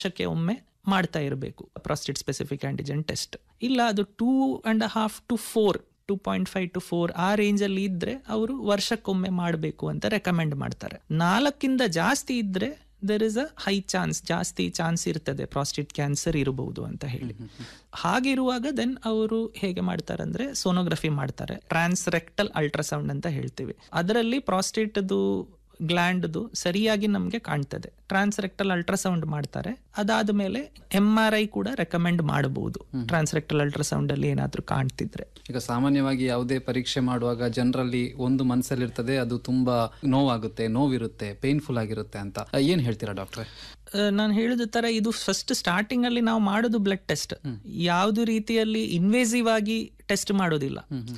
ವರ್ಷಕ್ಕೆ ಒಮ್ಮೆ ಮಾಡ್ತಾ ಇರಬೇಕು ಪ್ರಾಸ್ಟೇಟ್ ಸ್ಪೆಸಿಫಿಕ್ ಆಂಟಿಜೆನ್ ಟೆಸ್ಟ್ ಇಲ್ಲ ಅದು two and half to four two point five to four ಆ ರೇಂಜ್ ಅಲ್ಲಿ ಇದ್ರೆ ಅವರು ವರ್ಷಕ್ಕೊಮ್ಮೆ ಮಾಡಬೇಕು ಅಂತ ರೆಕಮೆಂಡ್ ಮಾಡ್ತಾರೆ ನಾಲ್ಕಿಂದ ಜಾಸ್ತಿ ಇದ್ರೆ there is a high chance ಜಾಸ್ತಿ ಚಾನ್ಸ್ ಇರ್ತದೆ ಪ್ರಾಸ್ಟೇಟ್ ಕ್ಯಾನ್ಸರ್ ಇರಬಹುದು ಅಂತ ಹೇಳಿ ಹಾಗಿರುವಾಗ ದೆನ್ ಅವರು ಹೇಗೆ ಮಾಡ್ತಾರೆ ಅಂದ್ರೆ ಸೋನೋಗ್ರಫಿ ಮಾಡ್ತಾರೆ ಟ್ರಾನ್ಸ್ ರೆಕ್ಟಲ್ ಅಲ್ಟ್ರಾಸೌಂಡ್ ಅಂತ ಹೇಳ್ತೀವಿ ಅದರಲ್ಲಿ ಪ್ರಾಸ್ಟೇಟ್ದು ಗ್ಲ್ಯಾಂಡ್ದು ಸರಿಯಾಗಿ ನಮಗೆ ಕಾಣ್ತದೆ ಟ್ರಾನ್ಸ್ ರೆಕ್ಟಲ್ ಅಲ್ಟ್ರಾಸೌಂಡ್ ಮಾಡ್ತಾರೆ ಅದಾದ ಮೇಲೆ ಎಂ ಆರ್ ಐ ಕೂಡ ರೆಕಮೆಂಡ್ ಮಾಡಬಹುದು ಟ್ರಾನ್ಸ್ ರೆಕ್ಟಲ್ ಅಲ್ಟ್ರಾಸೌಂಡ್ ಅಲ್ಲಿ ಏನಾದ್ರೂ ಕಾಣ್ತಿದ್ರೆ ಈಗ ಸಾಮಾನ್ಯವಾಗಿ ಯಾವುದೇ ಪರೀಕ್ಷೆ ಮಾಡುವಾಗ ಜನರಲ್ಲಿ ಒಂದು ಮನಸ್ಸಲ್ಲಿರ್ತದೆ ಅದು ತುಂಬಾ ನೋವಾಗುತ್ತೆ ನೋವಿರುತ್ತೆ ಪೇನ್ಫುಲ್ ಆಗಿರುತ್ತೆ ಅಂತ ಏನ್ ಹೇಳ್ತೀರಾ ಡಾಕ್ಟ್ರೆ ನಾನು ಹೇಳಿದ ತರ ಇದು ಫಸ್ಟ್ ಸ್ಟಾರ್ಟಿಂಗ್ ಅಲ್ಲಿ ನಾವು ಮಾಡೋದು ಬ್ಲಡ್ ಟೆಸ್ಟ್ ಯಾವ್ದು ರೀತಿಯಲ್ಲಿ ಇನ್ವೇಸಿವ್ ಆಗಿ ಟೆಸ್ಟ್ ಮಾಡೋದಿಲ್ಲ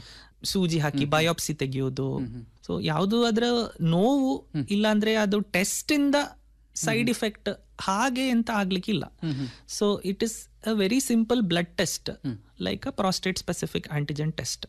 ಸೂಜಿ ಹಾಕಿ ಬಯೋಪ್ಸಿ ತೆಗೆಯೋದು ಸೊ ಯಾವುದು ಅದರ ನೋವು ಇಲ್ಲಾಂದ್ರೆ ಅದು ಟೆಸ್ಟ್ ಇಂದ ಸೈಡ್ ಇಫೆಕ್ಟ್ ಹಾಗೆ ಅಂತ ಆಗ್ಲಿಕ್ಕಿಲ್ಲ so it is a very simple blood test like a prostate specific antigen test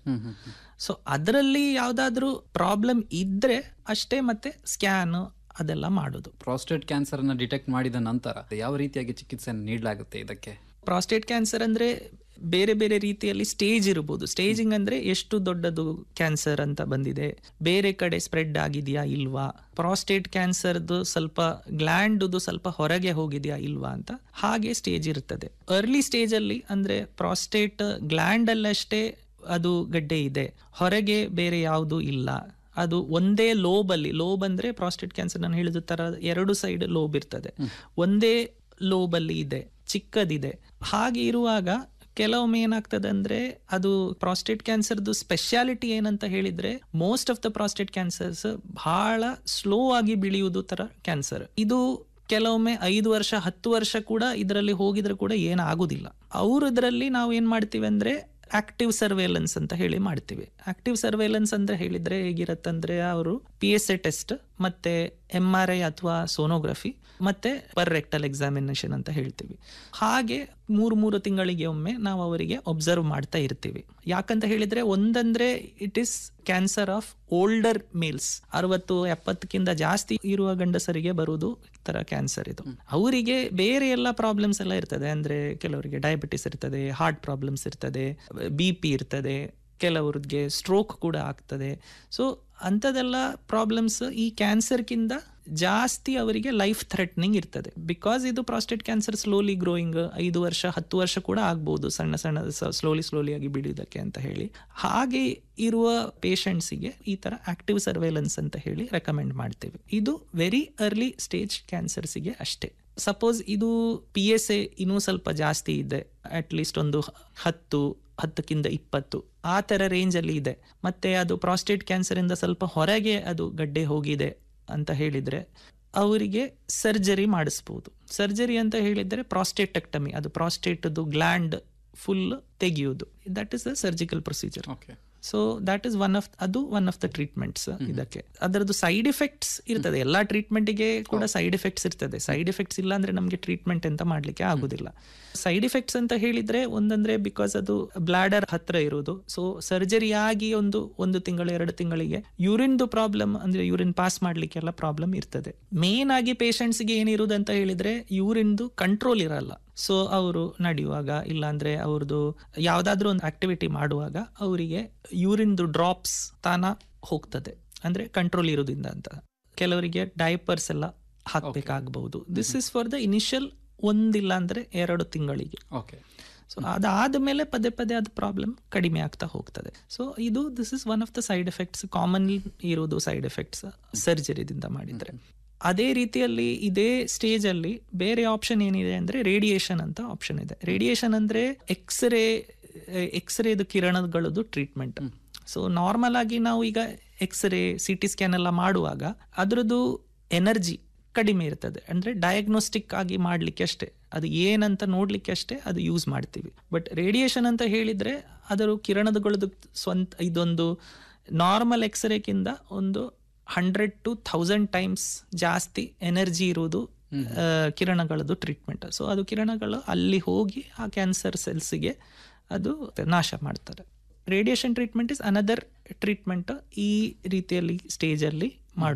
so ಅದರಲ್ಲಿ ಯಾವ್ದಾದ್ರು ಪ್ರಾಬ್ಲಮ್ ಇದ್ರೆ ಅಷ್ಟೇ ಮತ್ತೆ ಸ್ಕ್ಯಾನ್ ಅದೆಲ್ಲ ಮಾಡೋದು ಪ್ರಾಸ್ಟೇಟ್ ಕ್ಯಾನ್ಸರ್ ಅನ್ನ ಡಿಟೆಕ್ಟ್ ಮಾಡಿದ ನಂತರ ಯಾವ ರೀತಿಯಾಗಿ ಚಿಕಿತ್ಸೆಯನ್ನು ನೀಡಲಾಗುತ್ತೆ ಇದಕ್ಕೆ ಪ್ರಾಸ್ಟೇಟ್ ಕ್ಯಾನ್ಸರ್ ಅಂದ್ರೆ ಬೇರೆ ಬೇರೆ ರೀತಿಯಲ್ಲಿ ಸ್ಟೇಜ್ ಇರಬಹುದು ಸ್ಟೇಜಿಂಗ್ ಅಂದ್ರೆ ಎಷ್ಟು ದೊಡ್ಡದು ಕ್ಯಾನ್ಸರ್ ಅಂತ ಬಂದಿದೆ ಬೇರೆ ಕಡೆ ಸ್ಪ್ರೆಡ್ ಆಗಿದೆಯಾ ಇಲ್ವಾ ಪ್ರಾಸ್ಟೇಟ್ ಕ್ಯಾನ್ಸರ್ದು ಸ್ವಲ್ಪ ಗ್ಲ್ಯಾಂಡ್ದು ಸ್ವಲ್ಪ ಹೊರಗೆ ಹೋಗಿದೆಯಾ ಇಲ್ವಾ ಅಂತ ಹಾಗೆ ಸ್ಟೇಜ್ ಇರ್ತದೆ ಅರ್ಲಿ ಸ್ಟೇಜ್ ಅಲ್ಲಿ ಅಂದ್ರೆ ಪ್ರಾಸ್ಟೇಟ್ ಗ್ಲ್ಯಾಂಡ್ ಅಲ್ಲಷ್ಟೇ ಅದು ಗಡ್ಡೆ ಇದೆ ಹೊರಗೆ ಬೇರೆ ಯಾವುದು ಇಲ್ಲ ಅದು ಒಂದೇ ಲೋಬ್ ಅಲ್ಲಿ ಲೋಬ್ ಅಂದ್ರೆ ಪ್ರಾಸ್ಟೇಟ್ ಕ್ಯಾನ್ಸರ್ ನಾನು ಹೇಳಿದ ತರ ಎರಡು ಸೈಡ್ ಲೋಬ್ ಇರ್ತದೆ ಒಂದೇ ಲೋಬ್ ಅಲ್ಲಿ ಇದೆ ಚಿಕ್ಕದಿದೆ ಹಾಗೆ ಇರುವಾಗ ಕೆಲವೊಮ್ಮೆ ಏನಾಗ್ತದೆ ಅಂದ್ರೆ ಅದು ಪ್ರಾಸ್ಟೇಟ್ ಕ್ಯಾನ್ಸರ್ದು ಸ್ಪೆಷಾಲಿಟಿ ಏನಂತ ಹೇಳಿದ್ರೆ most of the prostate cancers ಬಹಳ ಸ್ಲೋ ಆಗಿ ಬೆಳೆಯುವುದು ತರ ಕ್ಯಾನ್ಸರ್ ಇದು ಕೆಲವೊಮ್ಮೆ ಐದು ವರ್ಷ ಹತ್ತು ವರ್ಷ ಕೂಡ ಇದರಲ್ಲಿ ಹೋಗಿದ್ರೆ ಕೂಡ ಏನಾಗುದಿಲ್ಲ ಅವ್ರ ಇದರಲ್ಲಿ ನಾವು ಏನ್ ಮಾಡ್ತೀವಿ ಅಂದ್ರೆ ಆಕ್ಟಿವ್ ಸರ್ವೇಲೆನ್ಸ್ ಅಂತ ಹೇಳಿ ಮಾಡ್ತೀವಿ ಆಕ್ಟಿವ್ ಸರ್ವೇಲೆನ್ಸ್ ಅಂತ ಹೇಳಿದ್ರೆ ಹೇಗಿರತ್ತಂದ್ರೆ ಅವರು ಪಿ ಎಸ್ ಎ ಟೆಸ್ಟ್ ಮತ್ತೆ ಎಂ ಆರ್ ಐ ಅಥವಾ ಸೋನೋಗ್ರಫಿ ಮತ್ತೆ ಪರ್ ರೆಕ್ಟಲ್ ಎಕ್ಸಾಮಿನೇಷನ್ ಅಂತ ಹೇಳ್ತೀವಿ ಹಾಗೆ ಮೂರು ಮೂರು ತಿಂಗಳಿಗೆ ಒಮ್ಮೆ ನಾವು ಅವರಿಗೆ ಒಬ್ಸರ್ವ್ ಮಾಡ್ತಾ ಇರ್ತೀವಿ ಯಾಕಂತ ಹೇಳಿದ್ರೆ ಒಂದಂದ್ರೆ it is cancer of older males ಅರವತ್ತು ಎಪ್ಪತ್ತಕ್ಕಿಂತ ಜಾಸ್ತಿ ಇರುವ ಗಂಡಸರಿಗೆ ಬರುವುದು ತರ ಕ್ಯಾನ್ಸರ್ ಇದು ಅವರಿಗೆ ಬೇರೆ ಎಲ್ಲ ಪ್ರಾಬ್ಲಮ್ಸ್ ಎಲ್ಲ ಇರ್ತದೆ ಅಂದ್ರೆ ಕೆಲವರಿಗೆ ಡಯಾಬಿಟಿಸ್ ಇರ್ತದೆ ಹಾರ್ಟ್ ಪ್ರಾಬ್ಲಮ್ಸ್ ಇರ್ತದೆ ಬಿ ಪಿ ಇರ್ತದೆ ಕೆಲವ್ರಿಗೆ ಸ್ಟ್ರೋಕ್ ಕೂಡ ಆಗ್ತದೆ ಸೊ ಅಂಥದೆಲ್ಲ ಪ್ರಾಬ್ಲಮ್ಸ್ ಈ ಕ್ಯಾನ್ಸರ್ಗಿಂತ ಜಾಸ್ತಿ ಅವರಿಗೆ ಲೈಫ್ ಥ್ರೆಟ್ನಿಂಗ್ ಇರ್ತದೆ ಬಿಕಾಸ್ ಇದು ಪ್ರಾಸ್ಟೇಟ್ ಕ್ಯಾನ್ಸರ್ ಸ್ಲೋಲಿ ಗ್ರೋಯಿಂಗ್ ಐದು ವರ್ಷ ಹತ್ತು ವರ್ಷ ಕೂಡ ಆಗ್ಬೋದು ಸಣ್ಣ ಸಣ್ಣ ಸ್ಲೋಲಿ ಸ್ಲೋಲಿ ಆಗಿ ಬಿಡುವುದಕ್ಕೆ ಅಂತ ಹೇಳಿ ಹಾಗೆ ಇರುವ ಪೇಷಂಟ್ಸಿಗೆ ಈ ತರ ಆಕ್ಟಿವ್ ಸರ್ವೇಲೆನ್ಸ್ ಅಂತ ಹೇಳಿ ರೆಕಮೆಂಡ್ ಮಾಡ್ತೇವೆ ಇದು ವೆರಿ ಅರ್ಲಿ ಸ್ಟೇಜ್ ಕ್ಯಾನ್ಸರ್ಸಿಗೆ ಅಷ್ಟೇ ಸಪೋಸ್ ಇದು ಪಿ ಎಸ್ ಎ ಇನ್ನೂ ಸ್ವಲ್ಪ ಜಾಸ್ತಿ ಇದೆ ಅಟ್ ಲೀಸ್ಟ್ ಒಂದು ಹತ್ತು ಹತ್ತಕ್ಕಿಂತ ಇಪ್ಪತ್ತು ಆ ತರ ರೇಂಜ್ ಅಲ್ಲಿ ಇದೆ ಮತ್ತೆ ಅದು ಪ್ರಾಸ್ಟೇಟ್ ಕ್ಯಾನ್ಸರ್ ಇಂದ ಸ್ವಲ್ಪ ಹೊರಗೆ ಅದು ಗಡ್ಡೆ ಹೋಗಿದೆ ಅಂತ ಹೇಳಿದ್ರೆ ಅವರಿಗೆ ಸರ್ಜರಿ ಮಾಡಿಸ್ಬೋದು ಸರ್ಜರಿ ಅಂತ ಹೇಳಿದ್ರೆ ಪ್ರಾಸ್ಟೇಟೆಕ್ಟಮಿ ಅದು ಪ್ರಾಸ್ಟೇಟ್ದು ಗ್ಲ್ಯಾಂಡ್ ಫುಲ್ ತೆಗೆಯುವುದು that is a surgical procedure okay so that is one of ಅದು ಒನ್ ಆಫ್ ದ ಟ್ರೀಟ್ಮೆಂಟ್ಸ್ ಇದಕ್ಕೆ ಅದರದ್ದು ಸೈಡ್ ಎಫೆಕ್ಟ್ಸ್ ಇರ್ತದೆ ಎಲ್ಲಾ ಟ್ರೀಟ್ಮೆಂಟ್ಗೆ ಕೂಡ ಸೈಡ್ ಎಫೆಕ್ಟ್ಸ್ ಇರ್ತದೆ ಸೈಡ್ ಎಫೆಕ್ಟ್ಸ್ ಇಲ್ಲ ಅಂದ್ರೆ ನಮಗೆ ಟ್ರೀಟ್ಮೆಂಟ್ ಅಂತ ಮಾಡ್ಲಿಕ್ಕೆ ಆಗುದಿಲ್ಲ ಸೈಡ್ ಎಫೆಕ್ಟ್ಸ್ ಅಂತ ಹೇಳಿದ್ರೆ ಒಂದಂದ್ರೆ ಬಿಕಾಸ್ ಅದು ಬ್ಲಾಡರ್ ಹತ್ರ ಇರೋದು ಸೊ ಸರ್ಜರಿ ಆಗಿ ಒಂದು ಒಂದು ತಿಂಗಳು ಎರಡು ತಿಂಗಳಿಗೆ ಯೂರಿನ್ದು ಪ್ರಾಬ್ಲಮ್ ಅಂದ್ರೆ ಯೂರಿನ್ ಪಾಸ್ ಮಾಡ್ಲಿಕ್ಕೆಲ್ಲ ಪ್ರಾಬ್ಲಮ್ ಇರ್ತದೆ ಮೇನ್ ಆಗಿ ಪೇಷಂಟ್ಸ್ಗೆ ಏನಿರುವುದು ಅಂತ ಹೇಳಿದ್ರೆ ಯೂರಿನ್ದು ಕಂಟ್ರೋಲ್ ಇರಲ್ಲ ಸೊ ಅವರು ನಡೆಯುವಾಗ ಇಲ್ಲಾಂದ್ರೆ ಅವ್ರದ್ದು ಯಾವ್ದಾದ್ರು ಒಂದು ಆಕ್ಟಿವಿಟಿ ಮಾಡುವಾಗ ಅವರಿಗೆ ಯೂರಿನ್ದು ಡ್ರಾಪ್ಸ್ ತಾನ ಹೋಗ್ತದೆ ಅಂದ್ರೆ ಕಂಟ್ರೋಲ್ ಇರೋದ್ರಿಂದ ಅಂತ ಕೆಲವರಿಗೆ ಡೈಪರ್ಸ್ ಎಲ್ಲ ಹಾಕ್ಬೇಕಾಗಬಹುದು this is for the initial ಒಂದಿಲ್ಲ ಅಂದ್ರೆ ಎರಡು ತಿಂಗಳಿಗೆ ಓಕೆ ಸೊ ಅದಾದ್ಮೇಲೆ ಪದೇ ಪದೇ ಅದು ಪ್ರಾಬ್ಲಮ್ ಕಡಿಮೆ ಆಗ್ತಾ ಹೋಗ್ತದೆ ಸೊ ಇದು this is one of the side effects common ಇರೋದು ಸೈಡ್ ಎಫೆಕ್ಟ್ಸ್ ಸರ್ಜರಿದಿಂದ ಮಾಡಿದ್ರೆ ಅದೇ ರೀತಿಯಲ್ಲಿ ಇದೇ ಸ್ಟೇಜ್ ಅಲ್ಲಿ ಬೇರೆ ಆಪ್ಷನ್ ಏನಿದೆ ಅಂದ್ರೆ ರೇಡಿಯೇಷನ್ ಅಂತ ಆಪ್ಷನ್ ಇದೆ ರೇಡಿಯೇಷನ್ ಅಂದ್ರೆ ಎಕ್ಸ್ರೇ ಎಕ್ಸ್ರೇದು ಕಿರಣಗಳದ್ದು ಟ್ರೀಟ್ಮೆಂಟ್ ಸೊ ನಾರ್ಮಲ್ ಆಗಿ ನಾವು ಈಗ ಎಕ್ಸ್ರೇ ಸಿ ಟಿ ಸ್ಕ್ಯಾನ್ ಎಲ್ಲ ಮಾಡುವಾಗ ಅದರದ್ದು ಎನರ್ಜಿ ಕಡಿಮೆ ಇರ್ತದೆ ಅಂದ್ರೆ ಡಯಾಗ್ನೋಸ್ಟಿಕ್ ಆಗಿ ಮಾಡ್ಲಿಕ್ಕೆ ಅಷ್ಟೇ ಅದು ಏನಂತ ನೋಡ್ಲಿಕ್ಕೆ ಅಷ್ಟೇ ಅದು ಯೂಸ್ ಮಾಡ್ತೀವಿ ಬಟ್ ರೇಡಿಯೇಷನ್ ಅಂತ ಹೇಳಿದ್ರೆ ಅದರ ಕಿರಣದಗಳದ್ದು ಸ್ವಂತ ಇದೊಂದು ನಾರ್ಮಲ್ ಎಕ್ಸ್ರೇಕ್ಕಿಂತ ಒಂದು ಹಂಡ್ರೆಡ್ ಟು ಥೌಸಂಡ್ ಟೈಮ್ಸ್ ಜಾಸ್ತಿ ಎನರ್ಜಿ ಇರುವುದು ಆ, ಕಿರಣಗಳದ್ದು ಟ್ರೀಟ್ಮೆಂಟ್ ಸೊ ಅದು ಕಿರಣಗಳು ಅಲ್ಲಿ ಹೋಗಿ ಆ ಕ್ಯಾನ್ಸರ್ ಸೆಲ್ಸ್ಗೆ ಅದು ನಾಶ ಮಾಡ್ತಾರೆ radiation treatment is another treatment ಈ ರೀತಿಯಲ್ಲಿ ಸ್ಟೇಜ್ ಅಲ್ಲಿ ಮಾಡೋದು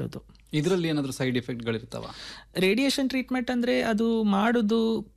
ಇದರಲ್ಲಿ ಏನಾದರೂ ಸೈಡ್ ಎಫೆಕ್ಟ್ಗಳಿರ್ತಾವ ರೇಡಿಯೇಷನ್ ಟ್ರೀಟ್ಮೆಂಟ್ ಅಂದ್ರೆ ಅದು ಮಾಡುದು